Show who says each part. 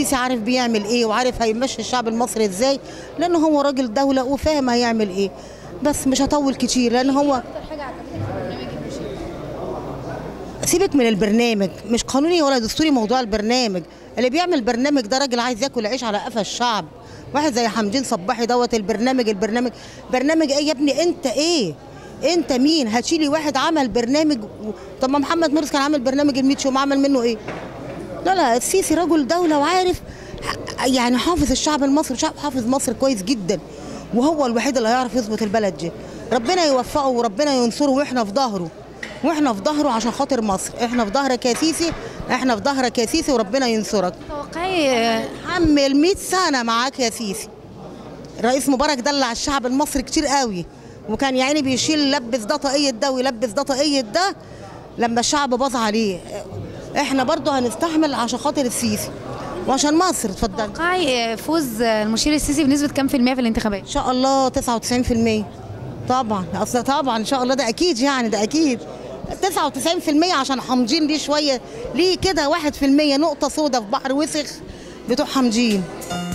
Speaker 1: السيسي عارف بيعمل ايه وعارف هيمشي الشعب المصري ازاي لان هو راجل دوله وفاهم هيعمل ايه بس مش هطول كتير لان هو سيبك من البرنامج مش قانوني ولا دستوري موضوع البرنامج اللي بيعمل برنامج ده راجل عايز ياكل عيش على قفا الشعب واحد زي حمدين صباحي دوت البرنامج البرنامج برنامج ايه يا ابني انت ايه انت مين هتشيلي واحد عمل برنامج و... طب ما محمد مرسي كان عامل برنامج الميت يوم عمل منه ايه لا لا السيسي رجل دوله وعارف ح- يعني حافظ الشعب المصري شعب حافظ مصر كويس جدا وهو الوحيد اللي هيعرف يظبط البلد دي ربنا يوفقه وربنا ينصره واحنا في ظهره واحنا في ظهره عشان خاطر مصر احنا في ظهرك يا سيسي احنا في ظهرك يا سيسي وربنا ينصرك
Speaker 2: توقعي
Speaker 1: حمل 100 سنه معاك يا سيسي الرئيس مبارك دلع الشعب المصري كتير قوي وكان يعني بيشيل يلبس ده طاقية ده ويلبس ده طاقية ده لما الشعب باظ عليه احنا برضو هنستحمل عشان خاطر السيسي وعشان مصر اتفضل
Speaker 2: توقعي فوز المشير السيسي بنسبه كام في المية في الانتخابات
Speaker 1: ان شاء الله 99% طبعا اصل طبعا ان شاء الله ده اكيد يعني ده اكيد 99% عشان حمجين ليه شويه ليه كده 1% نقطه سودة في بحر وسخ بتوع حمجين